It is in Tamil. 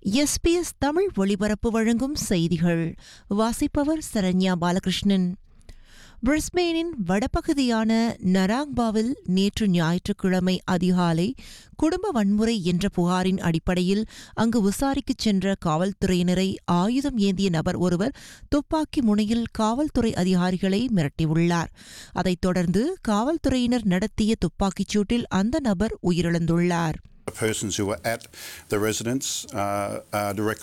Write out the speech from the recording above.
எஸ்பிஎஸ் தமிழ் ஒளிபரப்பு வழங்கும் செய்திகள் வாசிப்பவர் சரண்யா பாலகிருஷ்ணன் பிரிஸ்பெயினின் வடபகுதியான நராங்பாவில் நேற்று ஞாயிற்றுக்கிழமை அதிகாலை குடும்ப வன்முறை என்ற புகாரின் அடிப்படையில் அங்கு விசாரிக்கச் சென்ற காவல்துறையினரை ஆயுதம் ஏந்திய நபர் ஒருவர் துப்பாக்கி முனையில் காவல்துறை அதிகாரிகளை மிரட்டியுள்ளார் அதைத் தொடர்ந்து காவல்துறையினர் நடத்திய துப்பாக்கிச் சூட்டில் அந்த நபர் உயிரிழந்துள்ளார் The persons who were at the residence uh, are directly